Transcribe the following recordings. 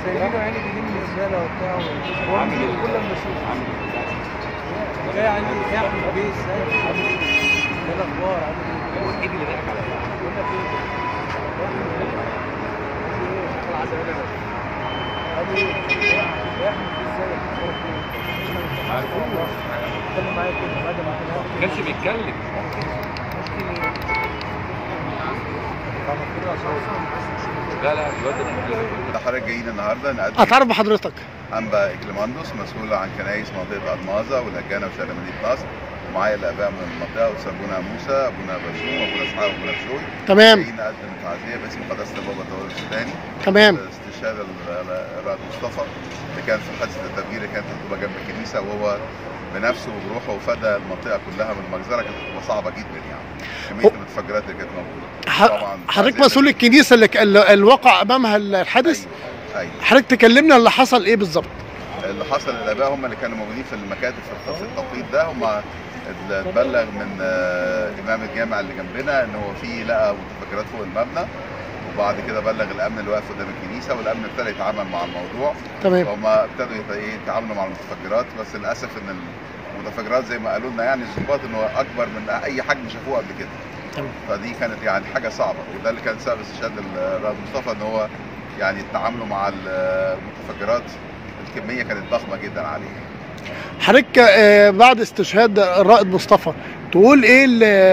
سايبينه يعني بيجيب من الزباله وبتاع هو عامل ايه؟ كل ما اشوف عامل ايه؟ جاي عندي بتاع في البيت ازيك عامل ايه؟ ايه الاخبار عامل ايه؟ هو الوحيد اللي ضحك على بعض بقول لك ايه؟ عامل ايه؟ عامل ايه؟ عامل ايه؟ يا احمد ازيك؟ اخبارك ايه؟ عارفه. اتكلم معايا كده بعد ما كنا ما كانش بيتكلم لا لا الواد ده ده حضرتك جايين النهارده نقدم اتعرف بحضرتك انبا اكليماندوس مسؤول عن كنايس منطقه المازا والهجانه وشارع مدينه نصر ومعايا الاباء من المنطقه استاذ ابونا موسى ابونا بشوم ابونا اسحاق وابونا بشوي تمام جايين نقدم تعزيه باسم قداسه البابا الدولي السوداني تمام استشهاد ال- الرائد مصطفى اللي كان في حادثه التفجير اللي كانت مكتوبه جنب الكنيسه وهو بنفسه وبروحه فدى المنطقه كلها من المجزره كانت بتبقى صعبه جدا يعني كميه هو- المتفجرات اللي كانت موجوده ح- طبعاً حضرتك تعزية مسؤول الكنيسه اللي ك- اللي الواقع امامها الحادث ايوه ايوه حضرتك تكلمنا اللي حصل ايه بالظبط اللي حصل الاباء هم اللي كانوا موجودين في المكاتب في التص- التوقيت ده هم اللي اتبلغ من آه، امام الجامع اللي جنبنا ان هو في لقى متفجرات فوق المبنى وبعد كده بلغ الامن اللي واقف قدام الكنيسه والامن ابتدى يتعامل مع الموضوع تمام فهم ابتدوا يت- إيه، يتعاملوا مع المتفجرات بس للاسف ان المتفجرات زي ما قالوا لنا يعني الضباط ان هو اكبر من اي حجم شافوه قبل كده تمام. فدي كانت يعني حاجه صعبه وده اللي كان سبب استشهاد الرائد مصطفى ان هو يعني التعاملوا مع المتفجرات الكميه كانت ضخمه جدا عليه حضرتك آه، بعد استشهاد الرائد مصطفى تقول ايه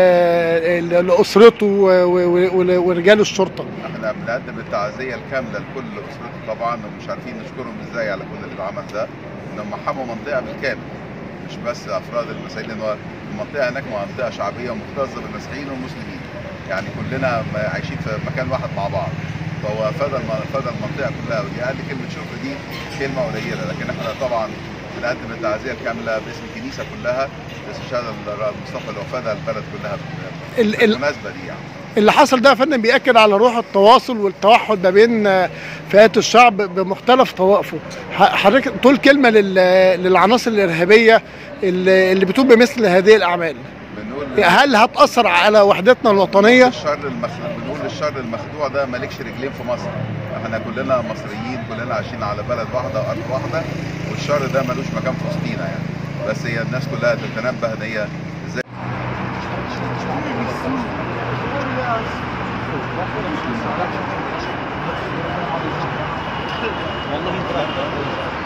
ل- ل- لاسرته و- و- و- ورجال الشرطه احنا بنقدم التعزيه الكامله لكل اسرته طبعا ومش عارفين نشكرهم ازاي على كل اللي اتعمل ده انهم حموا منطقه بالكامل مش بس افراد المسيحيين لان هو المنطقه هناك منطقه شعبيه ومكتظه بالمسيحيين والمسلمين يعني كلنا م- عايشين في مكان واحد مع بعض فهو فدى الم- فدى المنطقه كلها ودي اقل كلمه شكر دي كلمه قليله لكن احنا طبعا بنقدم التعزيه الكامله باسم الكنيسه كلها باستشهاد الرائد مصطفى اللي هو فدى البلد كلها ال- ال- بالمناسبه دي يعني اللي حصل ده يا فندم بيأكد على روح التواصل والتوحد ما بين آه، فئات الشعب بمختلف طوائفه ح- حضرتك تقول كلمه لل- للعناصر الارهابيه اللي اللي بتقوم بمثل هذه الاعمال بنقول هل هتأثر على وحدتنا الوطنية؟ الشر المخدوع بنقول الشر المخدوع ده مالكش رجلين في مصر احنا كلنا مصريين كلنا عايشين على بلد واحده وارض واحده والشر ده ملوش مكان في وسطينا يعني بس هي الناس كلها تتنبه ان هي ازاي والله